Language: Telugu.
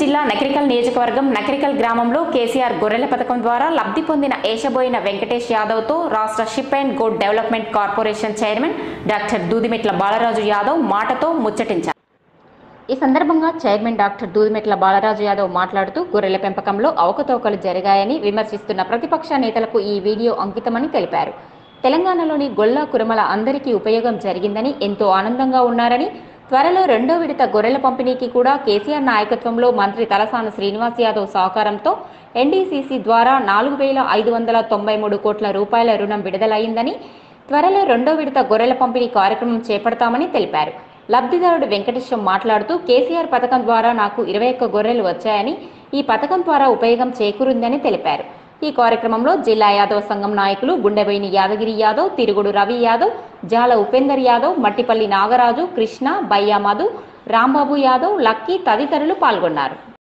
జిల్లా నకరికల్ నియోజకవర్గం నకరికల్ గ్రామంలో కేసీఆర్ గొర్రెల పథకం ద్వారా లబ్ధి పొందిన ఏషబోయిన వెంకటేష్ యాదవ్తో రాష్ట్ర sheep and goat development corporation chairman doctor Doodimetla Balaraju Yadav మాటతో ముచ్చటించారు ఈ సందర్భంగా చైర్మన్ డాక్టర్ దూదిమెట్ల బాలరాజు యాదవ్ మాట్లాడుతూ గొర్రెల పెంపకంలో అవకతవకలు జరిగాయని విమర్శిస్తున్న ప్రతిపక్ష నేతలకు ఈ వీడియో అంకితమని తెలిపారు తెలంగాణలోని గొల్ల కురమల అందరికీ ఉపయోగం జరిగిందని ఎంతో ఆనందంగా ఉన్నారని త్వరలో రెండో విడత గొర్రెల పంపిణీకి కూడా కేసీఆర్ నాయకత్వంలో మంత్రి తలసాని శ్రీనివాస్ యాదవ్ సహకారంతో ఎన్డీసీసీ ద్వారా నాలుగు వేల ఐదు వందల తొంభై మూడు కోట్ల రూపాయల రుణం విడుదలైందని త్వరలో రెండో విడత గొర్రెల పంపిణీ కార్యక్రమం చేపడతామని తెలిపారు లబ్ధిదారుడు వెంకటేశ్వరం మాట్లాడుతూ కేసీఆర్ పథకం ద్వారా నాకు ఇరవై ఒక్క గొర్రెలు వచ్చాయని ఈ పథకం ద్వారా ఉపయోగం చేకూరిందని తెలిపారు ఈ కార్యక్రమంలో జిల్లా యాదవ సంఘం నాయకులు గుండెబోయిని యాదగిరి యాదవ్ తిరుగుడు రవి యాదవ్ జాల ఉపేందర్ యాదవ్ మట్టిపల్లి నాగరాజు కృష్ణ బయ్యా మధు రాంబాబు యాదవ్ లక్కీ తదితరులు పాల్గొన్నారు